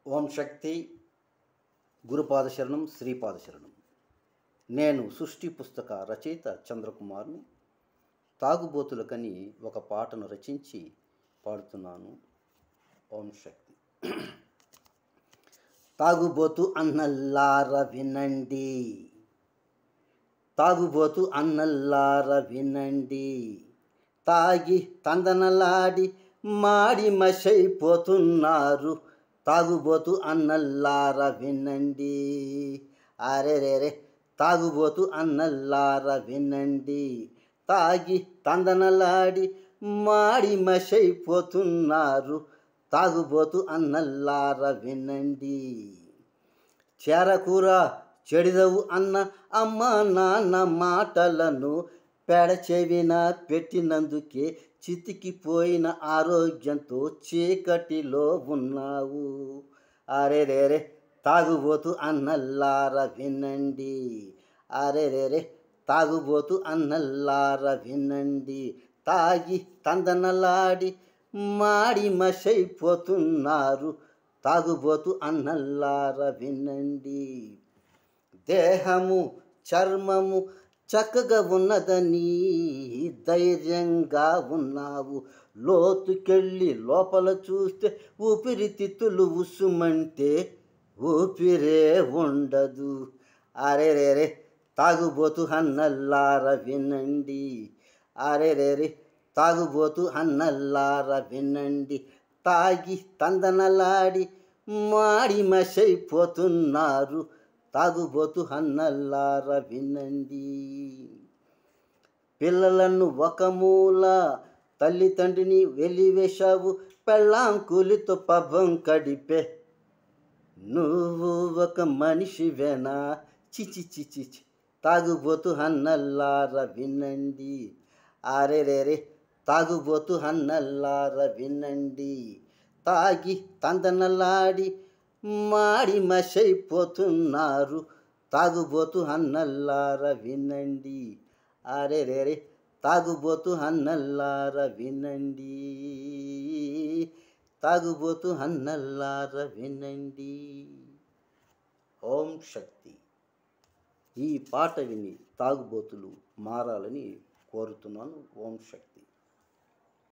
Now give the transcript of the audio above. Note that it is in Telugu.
ఓం శక్తి గురుపాద శరణం శ్రీపాద శరణం నేను సృష్టి పుస్తక రచయిత చంద్రకుమార్ని తాగుబోతులకని ఒక పాటను రచించి పాడుతున్నాను ఓం శక్తి తాగుబోతు అన్నల్లార వినండి తాగుబోతు అన్నల్లార వినండి తాగి తందనలాడి మాడి మషైపోతున్నారు తాగుబోతు అన్నల్లార వినండి అరే రే రే తాగుబోతు అన్నల్లార వినండి తాగి తందనలాడి మాడి మషైపోతున్నారు తాగుబోతు అన్నల్లార వినండి చేరకూర చెడిదవు అన్న అమ్మ నాన్న మాటలను పెడ చెవిన పెట్టినందుకే చితికిపోయిన ఆరోగ్యంతో చీకటిలో ఉన్నావు అరే రే రే తాగుబోతు అన్నల్లార వినండి అరే రే రే తాగుబోతు అన్నల్లార వినండి తాగి తందనలాడి మాడి మషైపోతున్నారు తాగుబోతు అన్నల్లార వినండి దేహము చర్మము చక్కగా ఉన్నదని ధైర్యంగా ఉన్నావు లోతుకెళ్ళి లోపల చూస్తే ఊపిరితిత్తులు ఉసుమంటే ఊపిరే ఉండదు అరే రే రే తాగుబోతు అన్నల్లార వినండి అరే రే రే తాగుబోతు అన్నల్లార వినండి తాగి తందనలాడి మాడి మషైపోతున్నారు తాగుబోతు అన్నల్లార వినండి పిల్లలను ఒక మూల తల్లి తండ్రిని వెలివేశావు పెళ్ళాం కూలితో పబ్బం కడిపే నువ్వు ఒక మనిషివేనా చిచి చిచి చి తాగుబోతు అన్నల్లార వినండి అరే రే రే తాగుబోతు అన్నల్లార వినండి తాగి తందనలాడి మాడి మషైపోతున్నారు తాగుబోతు అన్నల్లార వినండి అరే రే రే తాగుబోతు అన్నల్లార వినండి తాగుబోతు అన్నల్లార వినండి ఓం శక్తి ఈ పాట విని తాగుబోతులు మారాలని కోరుతున్నాను ఓం శక్తి